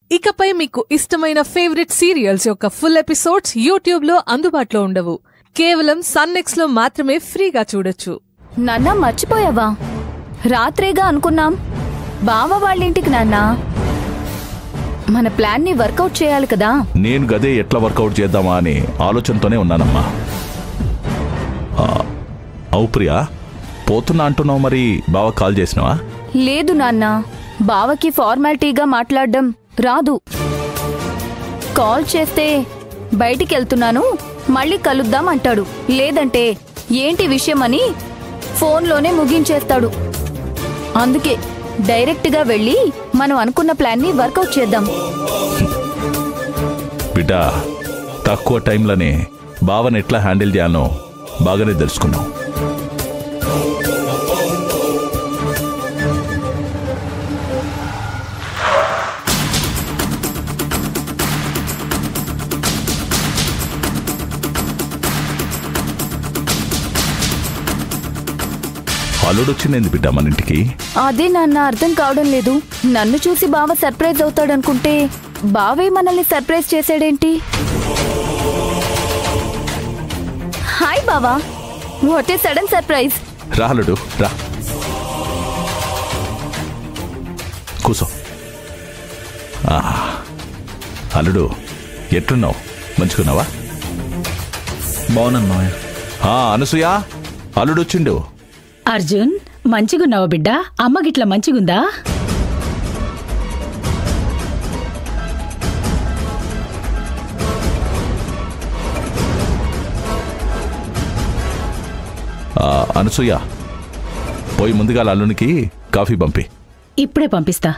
ఇకపై మీకు ఇష్టమైన ఫేవరెట్ సీరియల్స్ యొక్క ఫుల్ ఎపిసోడ్స్ యూట్యూబ్ లో అందుబాటులో ఉండవు కేవలం సన్నెక్స్ లో మాత్రమే ఫ్రీగా చూడొచ్చు నాన్న మర్చిపోయావా రాత్రేగా అనుకున్నాం బావ వాళ్ళింటికి నాన్న మన ప్లాన్ ని వర్కౌట్ చేయాలి కదా నేను గదే ఎట్లా వర్కౌట్ చేద్దామా అని ఆలోచనతోనే ఉన్నానమ్మా ఆ, అవు ప్రియా పోతున్నా అంటున్నావు మరి బావ కాల్ చేసినావా లేదు నాన్న బావకి ఫార్మాలిటీగా మాట్లాడడం రాదు కాల్ చేస్తే బయటికి వెళ్తున్నాను మళ్ళీ కలుద్దాం అంటాడు లేదంటే ఏంటి విషయం అని ఫోన్లోనే ముగించేస్తాడు అందుకే డైరెక్ట్గా వెళ్ళి మనం అనుకున్న ప్లాన్ని వర్కౌట్ చేద్దాం బిడ్డ తక్కువ టైంలోనే బావని ఎట్లా హ్యాండిల్ చేయాలో బాగానే తెలుసుకున్నావు అల్లుడు వచ్చింది బిడ్డ మన ఇంటికి అదే నాన్న అర్థం కావడం లేదు నన్ను చూసి బావ సర్ప్రైజ్ అవుతాడనుకుంటే బావే మనల్ని సర్ప్రైజ్ చేసాడేంటి హాయ్ బావా వాట్ ఏ సడన్ సర్ప్రైజ్ రా అల్లుడు రా కూసో ఆ, అల్లుడు ఎట్లున్నావు మంచుకున్నావా బాగున్నాను మావయ్య ఆ, అనసూయ అల్లుడు వచ్చిండు అర్జున్ మంచిగున్నావా బిడ్డ అమ్మ గిట్ల మంచిగుందా ఆ, అనసూయ పోయి ముందుగా అల్లునికి కాఫీ పంపి ఇప్పుడే పంపిస్తా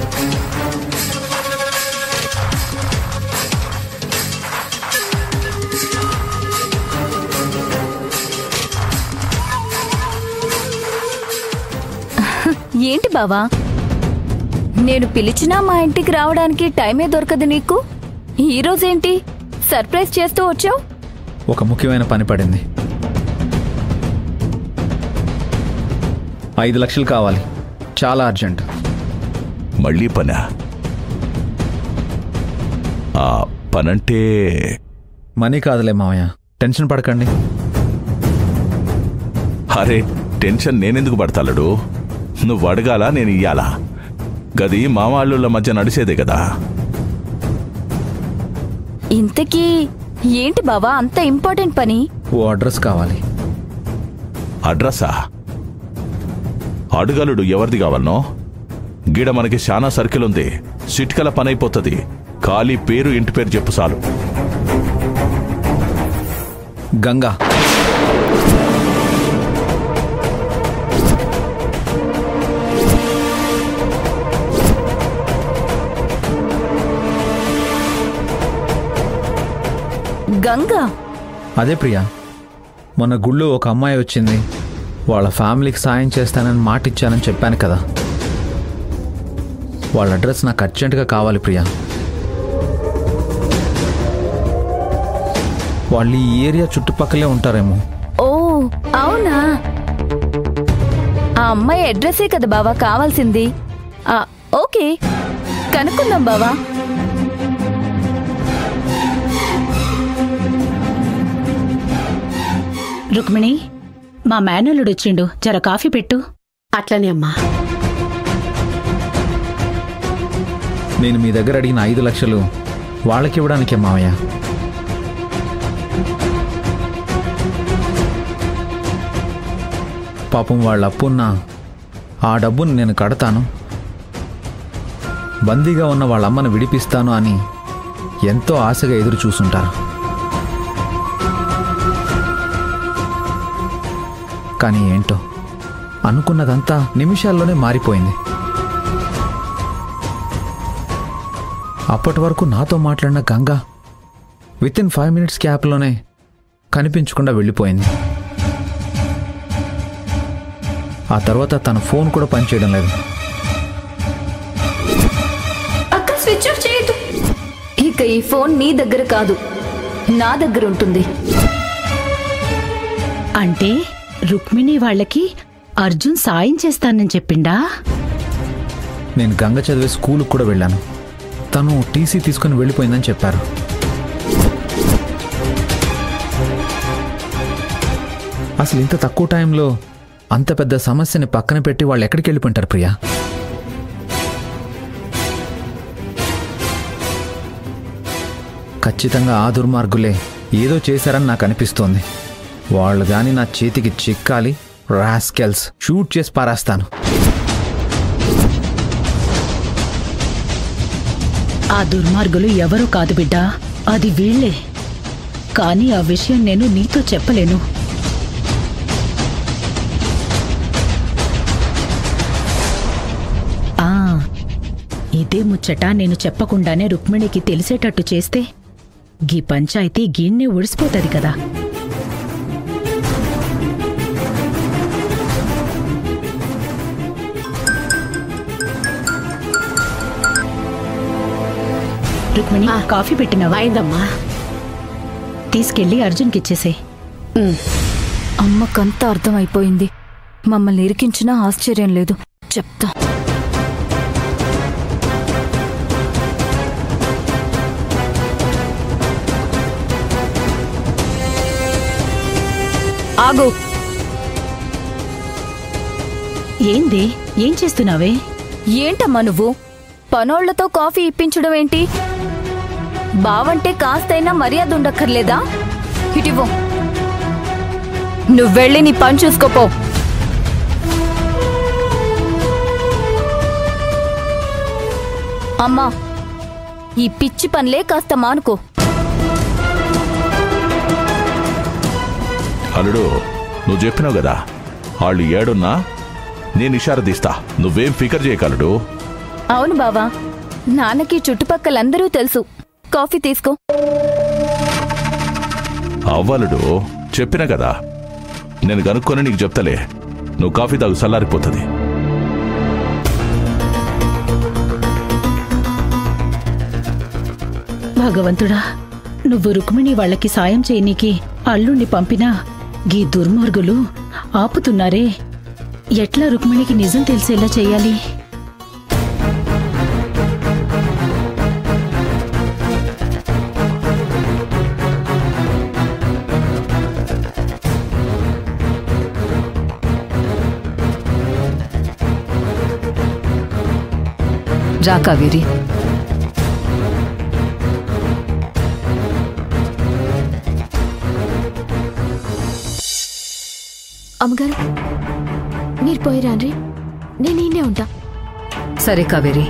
ఏంటి బావా నేను పిలిచినా మా ఇంటికి రావడానికి టైమే దొరకదు నీకు ఈ రోజేంటి సర్ప్రైజ్ చేస్తూ వచ్చావు ఒక ముఖ్యమైన పని పడింది ఐదు లక్షలు కావాలి చాలా అర్జెంట్ మళ్ళీ పనా ఆ పనంటే మనీ కాదులే మావయ్య టెన్షన్ పడకండి అరే టెన్షన్ నేనెందుకు పడతాలడు నువ్వు అడగాల నేను ఇయ్యాలా గది మామాళ్ళుల మధ్య నడిచేదే కదా ఇంతకీ ఏంటి బావా అంత ఇంపార్టెంట్ పని ఓ అడ్రస్ కావాలి అడ్రస్సా అడుగలుడు ఎవరిది కావాలనో గీడ మనకి శానా సర్కిల్ ఉంది సిట్కల పనైపోతుంది ఖాళీ పేరు ఇంటి పేరు చెప్పు చాలు గంగా గంగా అదే ప్రియా మొన్న గుళ్ళో ఒక అమ్మాయి వచ్చింది వాళ్ళ ఫ్యామిలీకి సాయం చేస్తానని మాట ఇచ్చానని చెప్పాను కదా వాళ్ళ అడ్రస్ నాకు అర్జెంటుగా కావాలి ప్రియా వాళ్ళు ఈ ఏరియా చుట్టుపక్కలే ఉంటారేమో ఓ అవునా ఆ అమ్మాయి అడ్రస్సే కదా బావా కావాల్సింది ఆ, ఓకే కనుక్కుందాం బావా రుక్మిణి మా మేనల్లుడు వచ్చిండు జర కాఫీ పెట్టు అట్లనే అమ్మా నేను మీ దగ్గర అడిగిన ఐదు లక్షలు వాళ్ళకి ఇవ్వడానికే మావయ్య పాపం వాళ్ళ అప్పున్న ఆ డబ్బును నేను కడతాను బందీగా ఉన్న వాళ్ళ అమ్మను విడిపిస్తాను అని ఎంతో ఆశగా ఎదురు చూసుంటారు కానీ ఏంటో అనుకున్నదంతా నిమిషాల్లోనే మారిపోయింది అప్పటి వరకు నాతో మాట్లాడిన Ganga within five minutes క్యాప్లోనే కనిపించకుండా వెళ్ళిపోయింది ఆ తర్వాత తన ఫోన్ కూడా పనిచేయడం లేదు అక్క స్విచ్ ఆఫ్ చేయొద్దు ఇక ఈ ఫోన్ నీ దగ్గర కాదు నా దగ్గర ఉంటుంది అంటే రుక్మిణి వాళ్ళకి అర్జున్ సాయం చేస్తానని చెప్పిండా నేను గంగ చదివే స్కూల్కి కూడా వెళ్ళాను తను టీసీ తీసుకుని వెళ్ళిపోయిందని చెప్పారు అసలు ఇంత తక్కువ టైంలో అంత పెద్ద సమస్యని పక్కన పెట్టి వాళ్ళు ఎక్కడికి వెళ్ళిపోయింటారు ప్రియా ఖచ్చితంగా ఆ దుర్మార్గులే ఏదో చేశారని నాకు అనిపిస్తోంది వాళ్ళు గాని నా చేతికి చిక్కాలి రాస్కెల్స్ షూట్ చేసి పారేస్తాను ఆ దుర్మార్గులు ఎవరో కాదు బిడ్డా అది వీళ్ళే కానీ ఆ విషయం నేను నీతో చెప్పలేను ఆ ఇదే ముచ్చట నేను చెప్పకుండానే రుక్మిణికి తెలిసేటట్టు చేస్తే గీ పంచాయతీ గీన్నే ఒడిసిపోతుంది కదా రుక్మిణి కాఫీ పెట్టినవా అయిందమ్మా తీసుకెళ్లి అర్జున్కి ఇచ్చేసే అమ్మకంతా అర్థమైపోయింది మమ్మల్ని ఇరికించినా ఆశ్చర్యం లేదు చెప్తా ఆగు ఏంది ఏం చేస్తున్నావే ఏంటమ్మా నువ్వు పనోళ్లతో కాఫీ ఇప్పించడం ఏంటి బావంటే కాస్తైనా మర్యాద ఉండక్కర్లేదా ఇటివ్వు నువ్వెళ్ళి నీ పని చూసుకోపో అమ్మా ఈ పిచ్చి పనులే కాస్త మానుకో అల్లుడు నువ్వు చెప్పినావు కదా వాళ్ళు ఏడున్నా నేను ఇషారా తీస్తా నువ్వేం ఫికర్ చేయగలడు అవును బావా నాన్నకి చుట్టుపక్కలందరూ తెలుసు కాఫీ తీసుకో అవ్వలుడు చెప్పినా కదా నేను కనుక్కొని నీకు చెప్తలే నువ్వు కాఫీ తాగు చల్లారిపోతుంది భగవంతుడా నువ్వు రుక్మిణి వాళ్ళకి సాయం చేయనీకి అల్లుణ్ణి పంపినా గీ దుర్మార్గులు ఆపుతున్నారే ఎట్లా రుక్మిణికి నిజం తెలిసేలా చెయ్యాలి రా కావేరి అమ్మగారు మీరు పోయి రాండ్రి నేను ఈయనే ఉంటా సరే కావేరి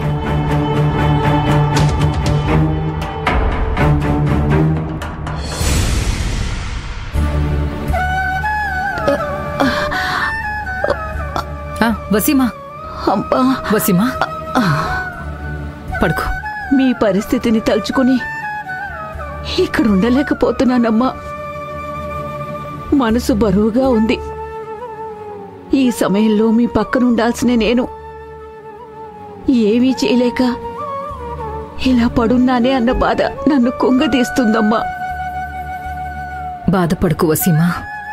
ఆ, వసీమా అబ్బా వసీమా పడుకో మీ పరిస్థితిని తలుచుకుని ఇక్కడ ఉండలేకపోతున్నానమ్మా మనసు బరువుగా ఉంది ఈ సమయంలో మీ పక్కన ఉండాల్సిన నేను ఏమీ చేయలేక ఇలా పడున్నానే అన్న బాధ నన్ను కుంగదీస్తుందమ్మా బాధపడుకు వసీమా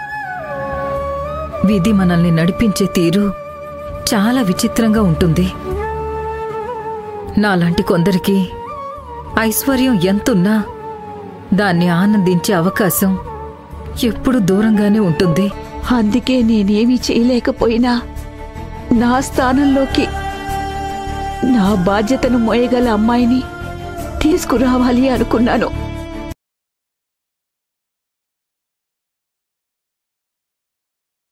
విధి మనల్ని నడిపించే తీరు చాలా విచిత్రంగా ఉంటుంది నాలాంటి కొందరికి ఐశ్వర్యం ఎంతున్నా దాన్ని ఆనందించే అవకాశం ఎప్పుడు దూరంగానే ఉంటుంది అందుకే నేనేమీ చేయలేకపోయినా నా స్థానంలోకి నా బాధ్యతను మోయగల అమ్మాయిని తీసుకురావాలి అనుకున్నాను